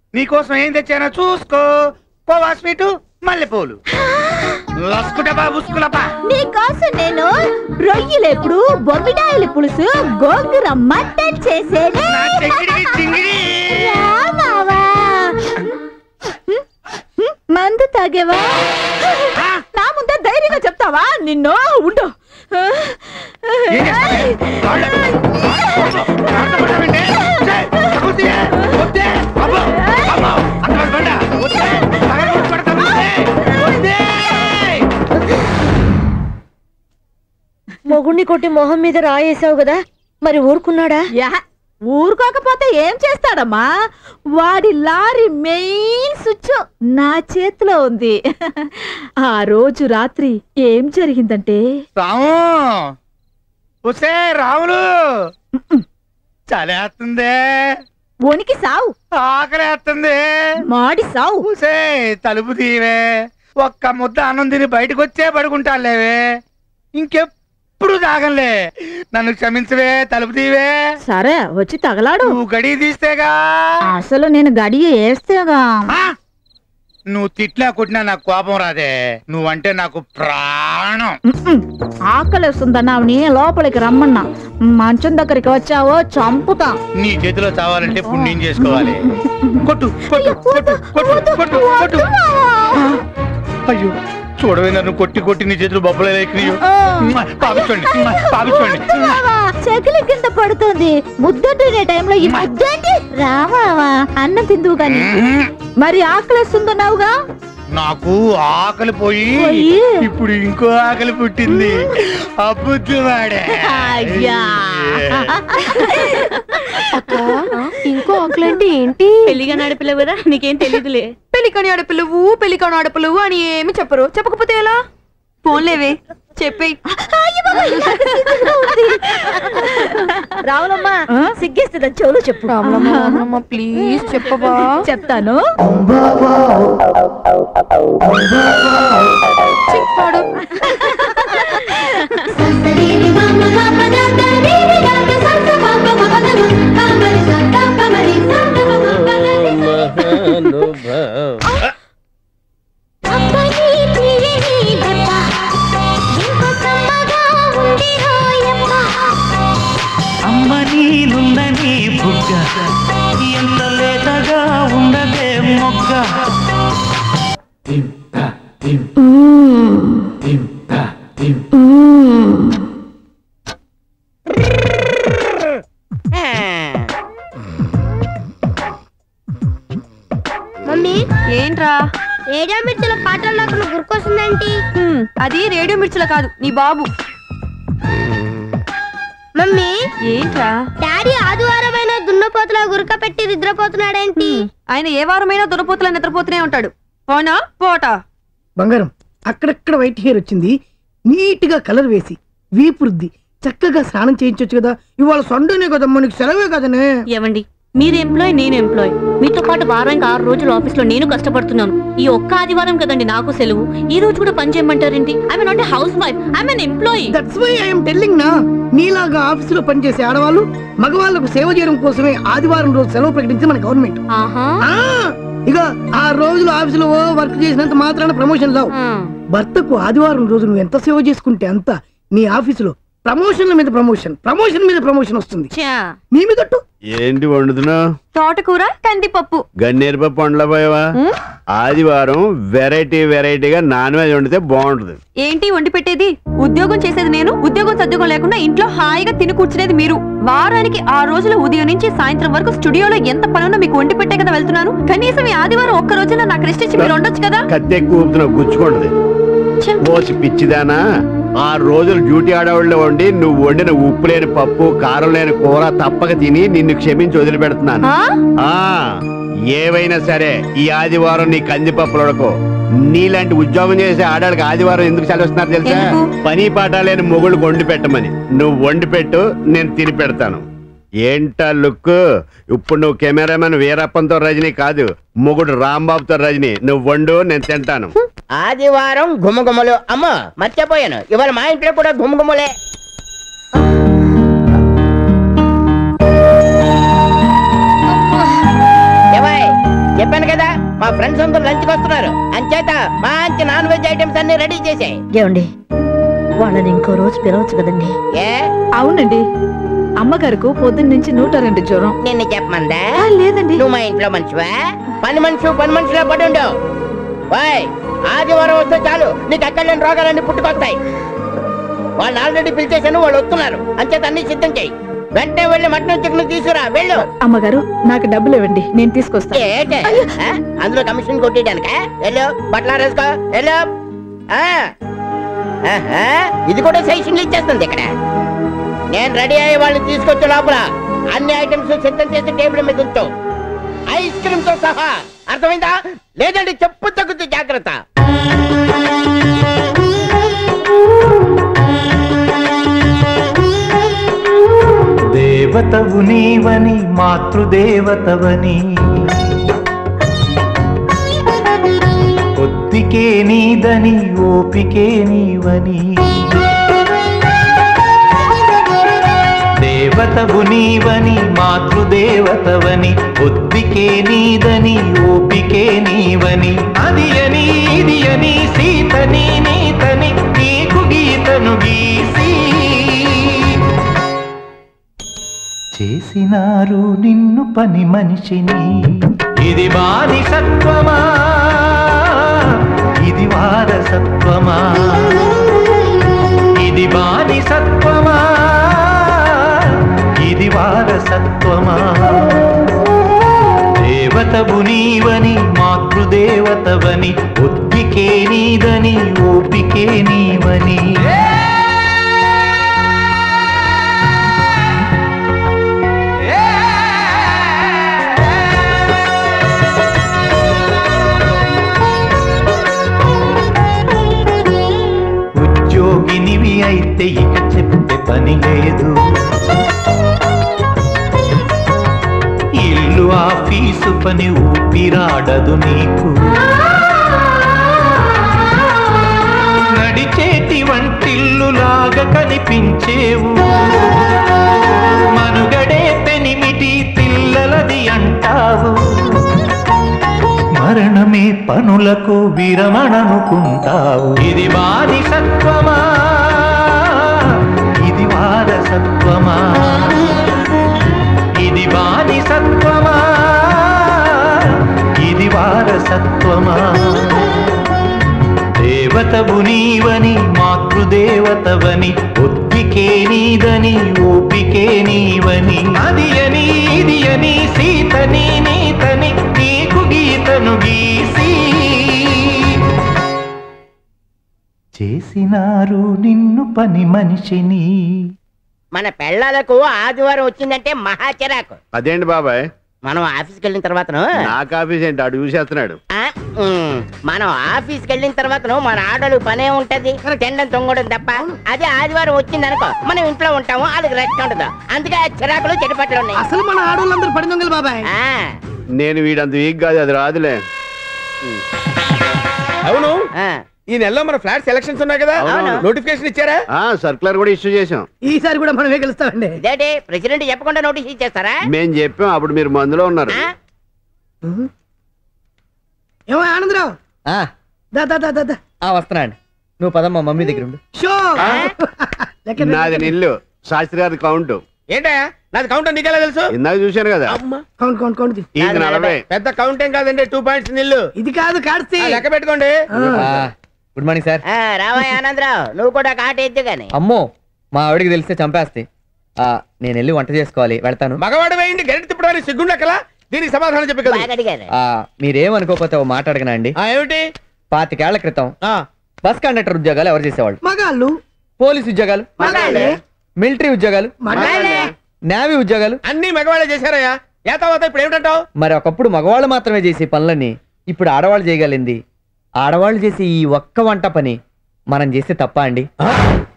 నీకోసం ఏం తెచ్చానో చూసుకో కోవా స్వీటు మల్లెపూలు లస్కుటబా బుస్కులపా నీకోసం నేను రొయ్యలెప్పుడు బొమ్మిడాయల పులుసు గోంగూర మటన్ చేసేది నా చెంగిడి చింగిడి రామావా. మందు తాగేవా ఆ? నా ముందే ధైర్యంగా చెప్తావా నిన్ను ఉండు ఏం చేస్తావే? వాళ్ళ- వాళ్ళ- వాళ్ళ పడతావేంటి? ఛే, తగులుతీయే. వద్దే. అబ్బో, అబ్బో, అంతవరకు బండ. వద్దే. పగలగొట్టి కొడతాను. వద్దే. వద్దే. మొగుణ్ణి కొట్టి మొహం మీద రాయేసావు కదా మరి ఊరుకున్నాడా యా ఊరుకోకపోతే ఏం చేస్తాడమ్మా వాడి లారీ మెయిన్ స్విచ్ నా చేతిలో ఉంది ఆ రోజు రాత్రి ఏం జరిగిందంటే రాము ఉసే రాములు చలేస్తుంది వణికి సావు ఆకలేస్తుంది మాడి సావు ఉసే తలుపు తీవే ఒక్క ముద్ద అన్నం తిని బయటకు వచ్చే పడుకుంటాలేవే ఇంకెప్పుడు తాగంలే నన్ను క్షమించవే తలుపు తీవే సరే వచ్చి తగలాడు నువ్వు గడి తీస్తేగా అసలు నేను గడియ వేస్తేగా ఆ? నువ్వు తిట్లా కొట్టినా నాకు కోపం రాదే నువ్వంటే నాకు ప్రాణం ఆకలేస్తుందన్నావుని లోపలికి రమ్మన్నా మంచం దగ్గరికి వచ్చావో చంపుతా నీ చేతిలో చావాలంటే పుణ్యం చేసుకోవాలి కొట్టు కొట్టు కొట్టు కొట్టు కొట్టు కొట్టు అయ్యో చూడవే నన్ను కొట్టి కొట్టి నీ చేతులు బొబ్బలు లేకనియో పాపించండి పాపించండి చెకిలి కింద పడుతుంది ముద్దంటే టైంలో ఈ ముద్దేంటి రావావా అన్నం తిందువు గాని మరి ఆకలేస్తుందన్నావుగా నాకు ఆకలి పోయి పోయి? ఇప్పుడు ఇంకో ఆకలి పుట్టింది అబుద్ధువాడే అయ్యా ఇంకో ఆకులంటే ఏంటి పెళ్లిగా నడిపిలేవు కదా నీకేం తెలీదులే పెళ్లికని ఆడపిల్లవు పెళ్లికని ఆడపిల్లవు అని ఏమి చెప్పరు చెప్పకపోతే ఎలా ఫోన్లేవే చెప్పేయ్ రావులమ్మా ఆ? సిగ్గేస్తుంది చెవులు చెప్పు ప్లీజ్ చెప్పవా చెప్తాను పాడు అమ్మ నీలుందని బుగ్గ ఎంత లేతగా ఉండదే మొగ్గ మమ్మీ ఏంట్రా రేడియో మిర్చిలో పాటలు నాకు గుర్కొస్తుందేంటి హ్మ్, అది రేడియో మిర్చిలో కాదు నీ బాబు మమ్మీ ఏంట్రా డాడీ ఆదివారమైన దున్నపోతులా గురక పెట్టి నిద్రపోతున్నాడేంటి ఆయన ఏ వారమైనా దురపోతులా నిద్రపోతూనే ఉంటాడు పోనా పోటా బంగారం అక్కడక్కడ వైట్ హెయిర్ వచ్చింది నీట్ గా కలర్ వేసి వీపురుద్ది చక్కగా స్నానం చేయించొచ్చు కదా ఇవాళ సండేనే కదమ్మా నీకు సెలవే కదనే ఏమండి మీరు ఎంప్లాయ్ నేను ఎంప్లాయ్ మీతో పాటు వారానికి ఆరు రోజులు ఆఫీస్ లో నేను కష్టపడుతున్నాను ఈ ఒక్క ఆదివారం కదండి నాకు సెలవు ఈ రోజు కూడా పని చేయమంటారేంటి I not house wife I an employee that's why I'm telling నా నీలాగా ఆఫీసులో పనిచేసే ఆడవాళ్ళు మగవాళ్ళకు సేవ చేయడం కోసమే ఆదివారం రోజు సెలవు ప్రకటించింది మన గవర్నమెంట్ ఆహా ఆ ఇక ఆ రోజులు ఆఫీసులో వర్క్ చేసినంత మాత్రాన ప్రమోషన్ రావు ఆ. భర్తకు ఆదివారం రోజు నువ్వు ఎంత సేవ చేసుకుంటే అంత నీ ఆఫీసులో ప్రమోషన్ల మీద ప్రమోషన్ ప్రమోషన్ మీద ప్రమోషన్ వస్తుంది ఛా. మీ మీదట్టు ఏంటి వండుతున్నావు తోటకూర కందిపప్పు గన్నేరు పప్పు వండలేకపోయావా ఆదివారం వెరైటీ వెరైటీగా నాన్ వెజ్ వండితే బాగుంటుంది ఏంటి వండి పెట్టేది ఉద్యోగం చేసేది నేను ఉద్యోగం సద్యోగం లేకుండా ఇంట్లో హాయిగా తిని కూర్చునేది మీరు వారానికి ఆ రోజుల ఉదయం నుంచి సాయంత్రం వరకు స్టూడియోలో ఎంత పనున్నా మీకు వండి పెట్టే కదా వెళ్తున్నాను కనీసం ఈ ఆదివారం ఒక్క రోజున నాకు రెస్ట్ ఇచ్చి మీరు ఉండొచ్చు కదా కత్తి ఎక్కువ ఊపుతున్నావు గుచ్చుకుంటది మోసి పిచ్చిదానా ఆ రోజులు డ్యూటీ ఆడవాళ్ళు వండి నువ్వు వండిన ఉప్పు లేని పప్పు కారం లేని కూర తప్పక తిని నిన్ను క్షమించి వదిలిపెడుతున్నాను ఆ? ఆ ఏవైనా సరే ఈ ఆదివారం నీ కందిపప్పులు ఉడకో నీలాంటి ఉద్యోగం చేసే ఆడాళ్ళకి ఆదివారం ఎందుకు సెలవుస్తున్నారు తెలుసా ఎందుకు? పని పాట లేని మొగుళ్ళు వండి పెట్టమని నువ్వు వండి పెట్టు నేను తిని పెడతాను ఏంటా లుక్ ఇప్పుడు నువ్వు కెమెరామెన్ వీరప్పంతో రజనీ కాదు మొగుడు రాంబాబుతో రజనీ నువ్వు వండు నేను తింటాను ఆదివారం గుమగుమలు అమ్మ మర్చిపోయాను ఇవాళ మా ఇంట్లో కూడా గుమగుమలే ఏవాయ్ చెప్పాను కదా మా ఫ్రెండ్స్ అందరూ లంచ్కి వస్తున్నారు అంచేత మంచి నాన్ వెజ్ ఐటమ్స్ అన్ని రెడీ చేసాయి ఏమండి వాళ్ళని ఇంకో రోజు పిలవచ్చు కదండి ఏ అవునండి అమ్మగారుకు పొద్దున్న నుంచి నూట రెండు జ్వరం నిన్ను చెప్పమందా ఆ, లేదండి నువ్వు మా ఇంట్లో మనిషివా పని మనిషి పని మనిషిలో పడి ఉండవు వాయ్ ఆదివారం వస్తే చాలు నీకు ఎక్కడ లేని రోగాలన్నీ పుట్టుకొస్తాయి వాళ్ళు ఆల్రెడీ పిలిచేశాను వాళ్ళు వస్తున్నారు అంచేత అన్ని సిద్ధం చేయి వెంటనే వెళ్ళి మటన్ చికెన్ తీసుకురా వెళ్ళు అమ్మగారు నాకు డబ్బులు ఇవ్వండి నేను తీసుకొస్తాను ఏంటి ఆ? అందులో కమిషన్ కొట్టేయడానిక వెళ్ళు బట్టలు ఆరేసుకో వెళ్ళు ఆ. ఆహా, ఇది కూడా సైషన్లు ఇచ్చేస్తుంది ఇక్కడ నేను రెడీ అయ్యి వాళ్ళని తీసుకొచ్చే లోపల అన్ని ఐటమ్స్ సిద్ధం చేసి టేబుల్ మీద ఉంచు ఐస్ క్రీమ్ తో సహా అర్థమైందా లేదండి చెప్పు తగ్గుతూ జాగ్రత్త దేవతవు నీవని మాతృదేవతవని కొద్దికే నీదని ఓపికే నీవని దేవతవు నీవని మాతృదేవతవని ఒద్దికే నీదని ఓపికే నీవని అది అని ఇది అని సీతని నీతని నీకు గీతను గీసి చేసినారు నిన్ను పని మనిషిని ఇది బానిసత్వమా ఇది వారసత్వమా ఇది బానిసత్వమా ఇది వారసత్వమా దేవతవు నీవని మాతృదేవతవని ఒత్తికే నీదని ఓపికే నీవని ఉద్యోగినివి అయితే ఇక చెప్పే పని లేదు ఇల్లు ఆఫీసు పని ఊపిరాడదు నీకు నడిచేటి వంటిల్లులాగా కనిపించేవు మనుగడే పెనిమిటి పిల్లలది అంటావు మరణమే పనులకు విరమణనుకుంటావు ఇది బానిసత్వమా ఇది వారసత్వమా ఇది బానిసత్వమా ఇది వారసత్వమా దేవతవు నీవని మాతృదేవతవని ఒత్తికే నీదని ఓపికే నీవని అది అని ఇది అని సీతని నీతని నీకు గీతను గీసి చేసినారు నిన్ను పని మనిషిని మన పెళ్ళాలకు ఆదివారం వచ్చిందంటే మహా చిరాకు అదేంటి బాబాయ్ మనం ఆఫీస్కి వెళ్ళిన తర్వాత నాకు ఆఫీస్ ఏంటి అడు చూసేస్తున్నాడు మనం ఆఫీస్కి వెళ్ళిన తర్వాత మన ఆడలు పనే ఉంటది తినడం తొంగడం తప్ప అదే ఆదివారం వచ్చింది అనుకో మనం ఇంట్లో ఉంటాము వాళ్ళకి రెస్ట్ ఉండదు అందుకే ఆ చిరాకులు చెడిపట్లు ఉన్నాయి అసలు మన ఆడవాళ్ళందరూ పడి దొంగలు బాబాయ్ ఆ, నేను వీడంత వీక్ కాదు అది రాదులే అవును ఆ. ఈ నెలలో మన ఫ్లాట్ సెలక్షన్స్ ఉన్నాయి కదా అవును. నోటిఫికేషన్ ఇచ్చారా ఆ సర్కులర్ కూడా ఇష్యూ చేసాం ఈసారి కూడా మనమే గెలుస్తామండి ఇదేంటి ప్రెసిడెంట్ చెప్పకుండా నోటీస్ ఇచ్చేస్తారా మేం చెప్పాం అప్పుడు మీరు మందులో ఉన్నారు ఆ? ఏమో ఆనందరావు ఆ, దా దా దా దా, దా ఆ, వస్తున్నానండి నువ్వు పదమ్మా మమ్మీ దగ్గర ఉండు షో లెక్క నాది నిల్లు శాస్త్రి గారి కౌంట్ ఏంటయ్యా నాది కౌంటర్ నీకెలా తెలుసు ఇందాక చూశాను కదా కౌంట్ కౌంట్ కౌంట్ ఇది. ఇది నలభై పెద్ద కౌంట్ ఏం కాదండి టూ పాయింట్స్ నిల్లు ఇది కాదు కాడ్సి ఆ, లెక్క పెట్టుకోండి ఆ, గుడ్ మార్నింగ్ సార్ ఆ, రావా ఆనందరావు నువ్వు కూడా కాట ఎద్దు గాని అమ్మో మా ఆవిడకి తెలిస్తే చంపేస్తే ఆ, నేను వెళ్ళి వంట చేసుకోవాలి వెళ్తాను మగవాడు వేయండి గరిట తిప్పడానికి సిగ్గుండక్కలా దీనికి సమాధానం చెప్పి కదా బాగా అడిగారు ఆ, మీరేమనుకోకపోతే ఓ మాట అడగనా అండి ఆ, ఏమిటి పాతికేళ్ల క్రితం ఆ, బస్ కండక్టర్ ఉద్యోగాలు ఎవరు చేసేవాళ్ళు మగాళ్ళు పోలీస్ ఉద్యోగాలు మగాళ్ళే మిలిటరీ ఉద్యోగాలు మగాళ్ళే నేవీ ఉద్యోగాలు అన్ని మగవాళ్ళే చేశారయ్యా ఏ తర్వాత ఇప్పుడు ఏమిటంటావు మరి ఒకప్పుడు మగవాళ్ళు మాత్రమే చేసే పనులని ఇప్పుడు ఆడవాళ్ళు చేయగలింది ఆడవాళ్ళు చేసే ఈ ఒక్క వంట పని మనం చేస్తే తప్ప అండి